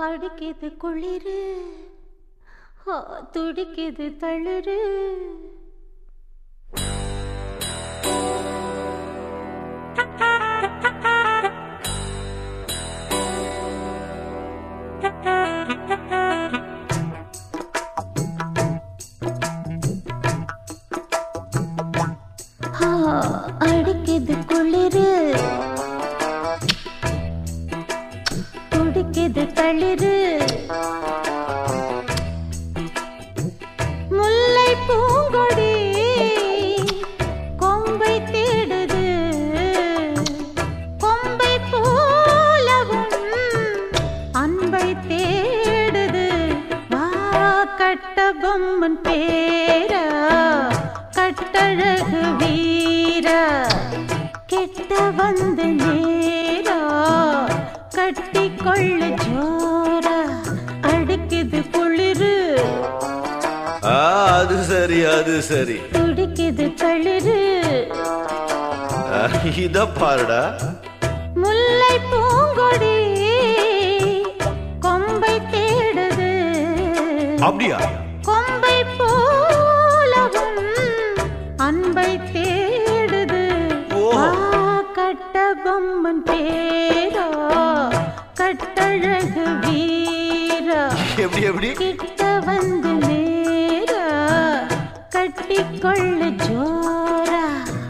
அடிக்குது குளிரு ஆ, துடிக்குது தளிரு ஆ, அடிக்குது குளிரு துடிக்குது தளிரு முல்லை பூங்கொடி கொம்பை தேடுது கொம்பை போலவும் அன்பை தேடுது வா கட்ட பொம்மன் பேரா கட்டழகு வீரா கெட்ட வந்து நேரா கட்டி கொள்ளு ஜோரா அடிக்குது குளிரு ஆ அது சரி அது சரி துடிக்குது தளிரு ஆ, இத பாருடா முல்லை பூங்கொடி கொம்பை தேடுது அப்படியா கொம்பை போலவும் அன்பை தேடுது ஓ. வா, கட்ட பொம்மன் பேரா கட்டழகு வீரா எப்படி எப்படி கிட்ட வந்து நேரா கட்டிக்கொள்ளு ஜோரா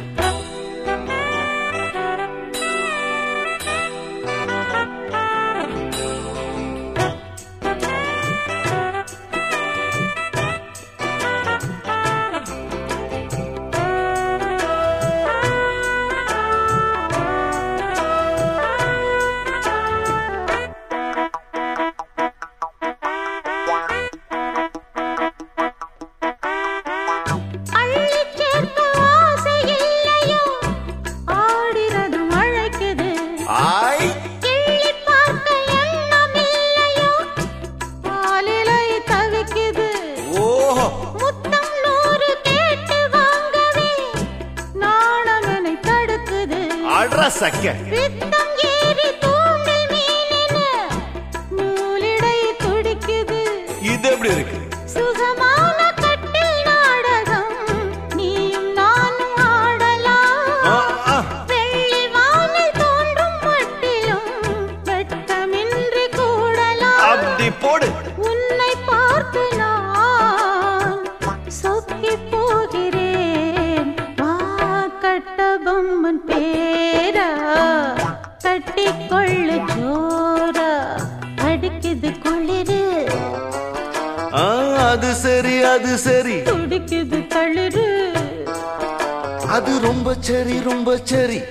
அள்ளிச் சேர்க்க ஆசை இல்லையோ ஆடிரதும் அழைக்குது ஆய் கிள்ளிப் பார்க்க எண்ணம் இல்லையோ பாலிலை தவிக்குது ஓஹோ முத்தம் நூறு கேட்டு வாங்கவே நாணமெனை தடுக்குது அட்ரா சக்க பித்தம் ஏறி தூண்டில் மீனென நூலிடை துடிக்குது இது எப்படி இருக்கு சுகமான கட்டில் நாடகம் நீயும் நானும் ஆடலாம் ஆ, ஆ. வெள்ளி வானில் தோன்றும் மட்டிலும் வெட்டமின்றி கூடலாம் அப்படி போடு உன்னை பார்த்து நான் சொக்கி போகிறேன் வா கட்ட பொம்மன் பேரா கட்டிக்கொள்ளு ஜோரா அடிக்குது குளிரு ஆ அது சரி அது சரி துடிக்குது தளிரு அது ரொம்ப சரி ரொம்ப சரி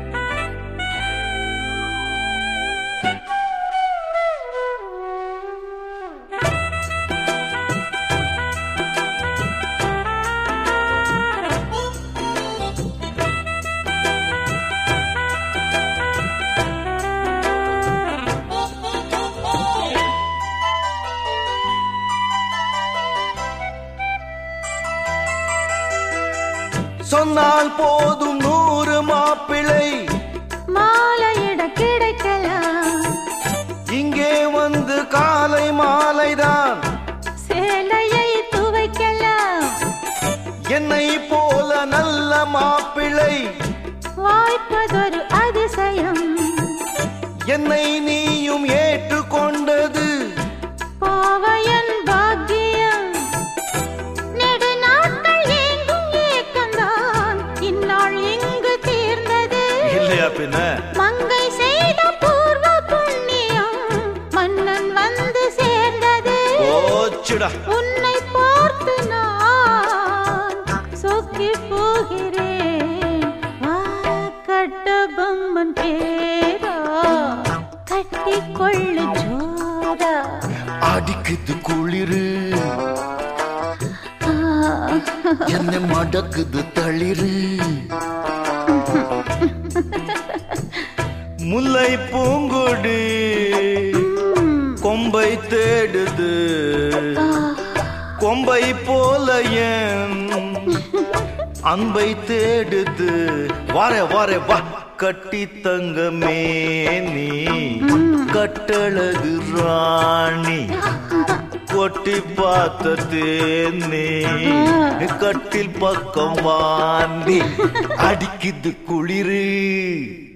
சொன்னால் போதும் நூறு மாப்பிள்ளை மாலையிட கிடைக்கலாம் இங்கே வந்து காலை மாலைதான் சேலையை துவைக்கலாம் என்னை போல நல்ல மாப்பிள்ளை வாய்ப்பதொரு அதிசயம் என்னை நீயும் ஏற்றுக்கொண்டது பாவையன் பாக்கியம் நெடுநாட்கள் ஏங்கும் ஏக்கம்தான் இந்நாள் இங்கு தீர்ந்தது இல்லையா பின்ன மங்கை செய்த பூர்வ புண்ணியம் மன்னன் வந்து சேர்ந்தது போச்சுடா உன்னை பார்த்து நான் சொக்கி போகிறேன் வா கட்ட பொம்மன் பேரா கட்டிக்கொள்ளு ஜோரா அடிக்குது குளிரு ஆ, என்ன மடக்குது தளிரு முல்லை பூங்கொடி கொம்பை தேடுது கொம்பை போல என் அன்பை தேடுது வார வார வா கட்டி தங்கமே நீ கட்டழகு ராணி கொட்டி பார்த்த தேனே கட்டில் பக்கம் வாந்தி அடிக்குது குளிரு